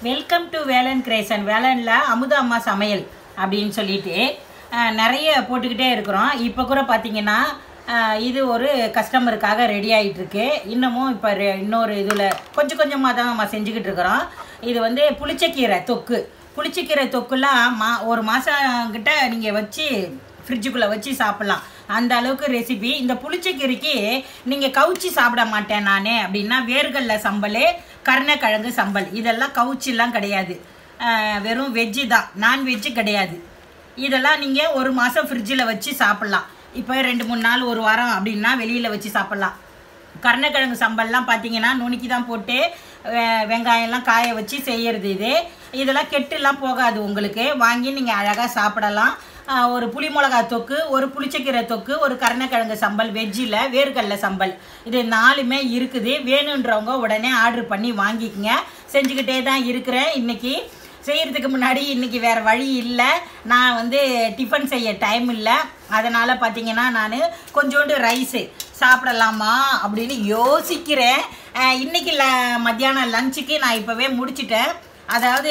welcome to Velan கிரேசன் வேலனில் அமுதா அம்மா சமையல் அப்படின்னு சொல்லிட்டு அஹ், நிறைய போட்டுக்கிட்டே இருக்கிறோம் இப்போ கூட பார்த்தீங்கன்னா அஹ், இது ஒரு கஸ்டமருக்காக ரெடி ஆகிட்டு இருக்கு இன்னமும் இப்போ இன்னொரு இதில் கொஞ்சம் கொஞ்சமாக தான் நம்ம செஞ்சுக்கிட்டு இருக்கிறோம் இது வந்து புளிச்சக்கீரை தொக்கு புளிச்சக்கீரை தொக்குலாம் மா ஒரு மாதம் கிட்ட நீங்கள் வச்சு ஃப்ரிட்ஜுக்குள்ளே வச்சு சாப்பிட்லாம் அந்த அளவுக்கு ரெசிபி இந்த புளிச்சக்கீரைக்கு நீங்கள் கவுச்சி சாப்பிட மாட்டேன் நான் அப்படின்னா வேர்கடல சம்பல் கருணக்கிழங்கு சம்பல் இதெல்லாம் கவுச்சிலாம் கிடையாது அஹ் வெறும் வெஜ்ஜு தான் நான்வெஜ்ஜு கிடையாது இதெல்லாம் நீங்கள் ஒரு மாதம் ஃப்ரிட்ஜில் வச்சு சாப்பிட்லாம் இப்போ ரெண்டு மூணு நாள் ஒரு வாரம் அப்படின்னா வெளியில் வச்சு சாப்பிட்லாம் கருணக்கிழங்கு சம்பல்லாம் பார்த்தீங்கன்னா நுணுக்கி தான் போட்டு வெ- வெங்காயம்லாம் காய வச்சு செய்யறது இது இதெல்லாம் கெட்டுலாம் போகாது உங்களுக்கு வாங்கி நீங்கள் அழகாக சாப்பிடலாம் ஆஹ் ஒரு புளி மிளகா தொக்கு ஒரு புளிச்சக்கீரை தொக்கு ஒரு கருணக்கிழங்கு சம்பல் வெஜ்ஜில் வேர்க்கடலை சம்பல் இது நாலுமே இருக்குது வேணுன்றவங்க உடனே ஆர்டர் பண்ணி வாங்கிக்கங்க செஞ்சுக்கிட்டே தான் இருக்கிறேன் இன்னைக்கு செய்யறதுக்கு முன்னாடி இன்னைக்கு வேற வழி இல்லை நான் வந்து டிஃபன் செய்ய டைம் இல்லை அதனால் பார்த்தீங்கன்னா நான் கொஞ்சோண்டு ரைஸு சாப்பிடலாமா அப்படின்னு யோசிக்கிறேன் அஹ் இன்னைக்கு ல மத்தியானம் லஞ்சுக்கு நான் இப்போவே முடிச்சிட்டேன் அதாவது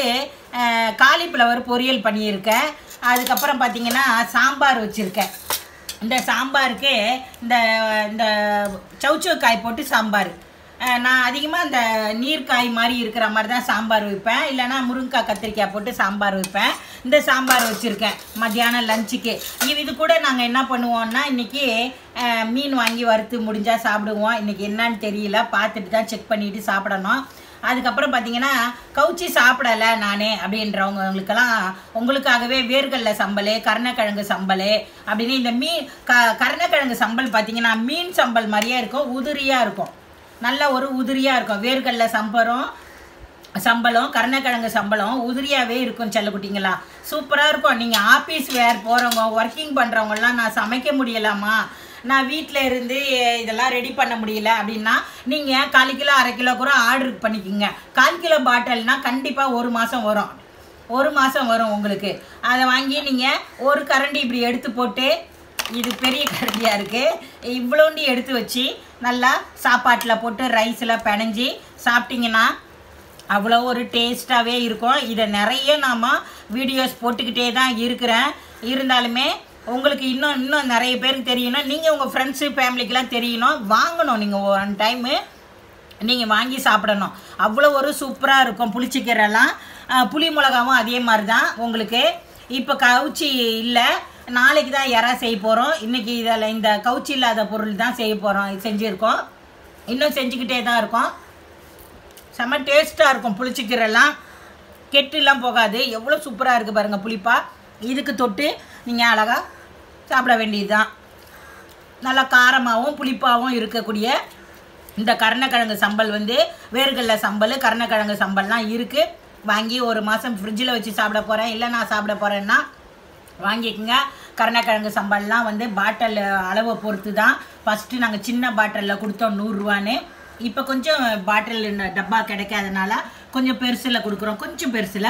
காலிஃப்ளவர் பொரியல் பண்ணியிருக்கேன் அதுக்கப்புறம் பார்த்தீங்கன்னா சாம்பார் வச்சுருக்கேன் இந்த சாம்பாருக்கு இந்த இந்த சவுச்சவு காய் போட்டு சாம்பார் அஹ் நான் அதிகமாக இந்த நீர்க்காய் மாதிரி இருக்கிற மாதிரி தான் சாம்பார் வைப்பேன் இல்லைன்னா முருங்கைக்காய் கத்திரிக்காய் போட்டு சாம்பார் வைப்பேன் இந்த சாம்பார் வச்சுருக்கேன் மத்தியானம் லஞ்சுக்கு இது இது கூட நாங்கள் என்ன பண்ணுவோம்னா இன்றைக்கி மீன் வாங்கி வறுத்து முடிஞ்சால் சாப்பிடுவோம் இன்றைக்கி என்னன்னு தெரியல பார்த்துட்டு தான் செக் பண்ணிவிட்டு சாப்பிடணும் அதுக்கப்புறம் பார்த்தீங்கன்னா கவுச்சி சாப்பிடலை நான் அப்படின்றவங்களுக்கெல்லாம் உங்களுக்காகவே வேர்கடல சம்பல் கருணக்கிழங்கு சம்பல் அப்படின்னு இந்த மீன் க கருணக்கிழங்கு சம்பல் பார்த்தீங்கன்னா மீன் சம்பல் மாதிரியே இருக்கும் உதிரியாக இருக்கும் நல்ல ஒரு உதிரியாக இருக்கும் வேர்கடல சம்பரம் சம்பளம் கருணக்கிழங்கு சம்பளம் உதிரியாகவே இருக்கும் செல்லக்குட்டிங்களா சூப்பராக இருக்கும் நீங்கள் ஆஃபீஸ் வேர் போகிறவங்க ஒர்க்கிங் பண்ணுறவங்கலாம் நான் சமைக்க முடியலாமா நான் வீட்டில் இருந்து இதெல்லாம் ரெடி பண்ண முடியல அப்படின்னா நீங்கள் கால் கிலோ அரை கிலோ கூட ஆர்டர் பண்ணிக்கோங்க கால் கிலோ பாட்டில்னா கண்டிப்பாக ஒரு மாதம் வரும் ஒரு மாதம் வரும் உங்களுக்கு அதை வாங்கி நீங்கள் ஒரு கரண்டி இப்படி எடுத்து போட்டு இது பெரிய கரண்டியாக இருக்குது இவ்வளோண்டி எடுத்து வச்சு நல்லா சாப்பாட்டில் போட்டு ரைஸில் பிணைஞ்சி சாப்பிட்டீங்கன்னா அவ்வளோ ஒரு டேஸ்ட்டாகவே இருக்கும் இதை நிறைய நாம் வீடியோஸ் போட்டுக்கிட்டே தான் இருக்கிறேன் இருந்தாலுமே உங்களுக்கு இன்னும் இன்னும் நிறைய பேருக்கு தெரியணும் நீங்கள் உங்கள் ஃப்ரெண்ட்ஸு ஃபேமிலிக்கெலாம் தெரியணும் வாங்கணும் நீங்கள் ஒன் டைமு நீங்கள் வாங்கி சாப்பிடணும் அவ்வளோ ஒரு சூப்பராக இருக்கும் புளிச்சிக்கீரைலாம் அஹ், புளி மிளகாவும் அதே மாதிரி தான் உங்களுக்கு இப்போ கவுச்சி இல்லை நாளைக்கு தான் இறா செய்ய போகிறோம் இன்றைக்கி இதில் இந்த கவுச்சி இல்லாத பொருள் தான் செய்ய போகிறோம் செஞ்சுருக்கோம் இன்னும் செஞ்சுக்கிட்டே தான் இருக்கோம் செம்ம டேஸ்ட்டாக இருக்கும் புளிச்சிக்கீரைலாம் கெட்டுலாம் போகாது எவ்வளோ சூப்பராக இருக்குது பாருங்கள் புளிப்பா இதுக்கு தொட்டு நீங்கள் அழகாக சாப்பிட வேண்டியது தான் நல்லா காரமாகவும் புளிப்பாகவும் இருக்கக்கூடிய இந்த கருணக்கிழங்கு சம்பல் வந்து வேர்கடல சம்பல் கருணக்கிழங்கு சம்பல்லாம் இருக்குது வாங்கி ஒரு மாதம் ஃப்ரிட்ஜில் வச்சு சாப்பிட போகிறேன் இல்லை நான் சாப்பிட போகிறேன்னா வாங்கிக்கோங்க கருணக்கிழங்கு சம்பல்லாம் வந்து பாட்டில் அளவை பொறுத்து தான் ஃபஸ்ட்டு நாங்கள் சின்ன பாட்டிலில் கொடுத்தோம் நூறுரூவான்னு இப்போ கொஞ்சம் பாட்டில் டப்பா கிடைக்காதனால கொஞ்சம் பெருசில் கொடுக்குறோம் கொஞ்சம் பெருசில்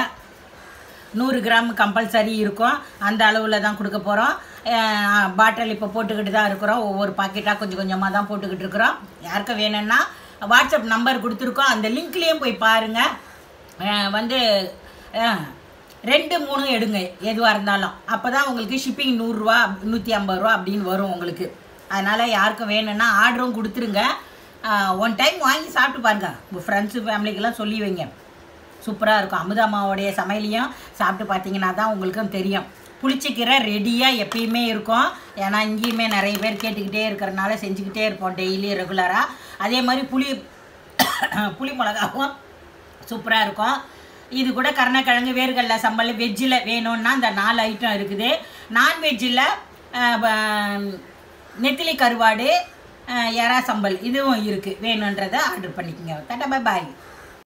நூறு கிராம் கம்பல்சரி இருக்கும் அந்த அளவில் தான் கொடுக்க போகிறோம் பாட்டில் இப்போ போட்டுக்கிட்டு தான் இருக்கிறோம் ஒவ்வொரு பாக்கெட்டாக கொஞ்சம் கொஞ்சமாக தான் போட்டுக்கிட்டு இருக்கிறோம் யாருக்கும் வேணும்னா வாட்ஸ்அப் நம்பர் கொடுத்துருக்கோம் அந்த லிங்க்லேயும் போய் பாருங்கள் வந்து அஹ், ரெண்டு மூணு எடுங்க எதுவாக இருந்தாலும் அப்போ தான் உங்களுக்கு ஷிப்பிங் நூறுரூவா நூற்றி ஐம்பது ரூபா அப்படின்னு வரும் உங்களுக்கு அதனால் யாருக்கும் வேணும்னா ஆர்டரும் கொடுத்துருங்க ஒன் டைம் வாங்கி சாப்பிட்டு பாருங்க உங்கள் ஃப்ரெண்ட்ஸு ஃபேமிலிக்கெல்லாம் சொல்லி வைங்க சூப்பராக இருக்கும் அமுதாமாவுடைய சமையலையும் சாப்பிட்டு பார்த்தீங்கன்னா தான் உங்களுக்கும் தெரியும் புளிச்சக்கீரை ரெடியாக எப்பயுமே இருக்கும் ஏன்னா இங்கேயுமே நிறைய பேர் கேட்டுக்கிட்டே இருக்கிறனால செஞ்சுக்கிட்டே இருப்போம் டெய்லி ரெகுலராக அதே மாதிரி புளி புளி மிளகாவும் சூப்பராக இருக்கும் இது கூட கருணக்கிழங்கு வேர்கடல சம்பல் வெஜ்ஜில் வேணும்னா இந்த நாலு ஐட்டம் இருக்குது நான்வெஜ்ஜில் நெத்திலி கருவாடு அஹ், எறா சம்பல் இதுவும் இருக்குது வேணுன்றதை ஆர்டர் பண்ணிக்கோங்க தட்டா பாய்